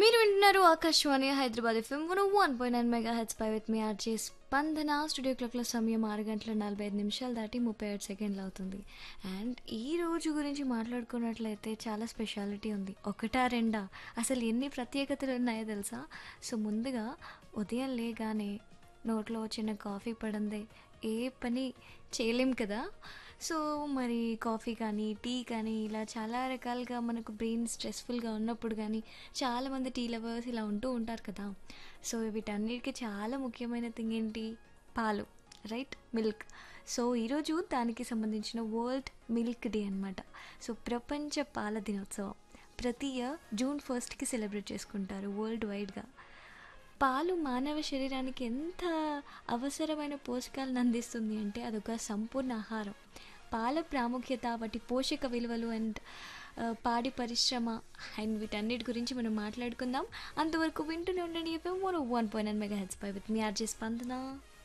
మీరు వింటున్నారు Akashvani Hyderabad FM one one point nine megahertz పై with me RJ Spandana studio క్లాక్లో సమయం ఆరు గంటల నలభై ఐదు నిమిషాలు దాటి ముప్పై ఏడు సెకండ్లు అవుతుంది అండ్ ఈ రోజు గురించి మాట్లాడుకున్నట్లయితే చాలా స్పెషాలిటీ ఉంది ఒకటా రెండా అసలు ఎన్ని ప్రత్యేకతలు ఉన్నాయో తెలుసా సో ముందుగా ఉదయం లేగానే నోట్లో చిన్న కాఫీ పడందే ఏ పని చేయలేం కదా సో మరి కాఫీ కానీ టీ కానీ ఇలా చాలా రకాలుగా మనకు బ్రెయిన్ స్ట్రెస్ఫుల్గా ఉన్నప్పుడు కానీ చాలామంది టీ లవర్స్ ఇలా ఉంటూ ఉంటారు కదా సో వీటన్నిటికీ చాలా ముఖ్యమైన థింగ్ ఏంటి పాలు రైట్ మిల్క్ సో ఈరోజు దానికి సంబంధించిన వరల్డ్ మిల్క్ డే అనమాట సో ప్రపంచ పాల దినోత్సవం ప్రతి ఇయర్ జూన్ ఫస్ట్కి సెలబ్రేట్ చేసుకుంటారు వరల్డ్ వైడ్గా పాలు మానవ శరీరానికి ఎంత అవసరమైన పోషకాలను అందిస్తుంది అంటే అదొక సంపూర్ణ ఆహారం పాల ప్రాముఖ్యత వాటి పోషక విలువలు అండ్ పాడి పరిశ్రమ అండ్ వీటన్నిటి గురించి మనం మాట్లాడుకుందాం అంతవరకు వింటూనే ఉండండి FM one one point nine megahertz పై విత్ మీ ఆర్జే స్పందన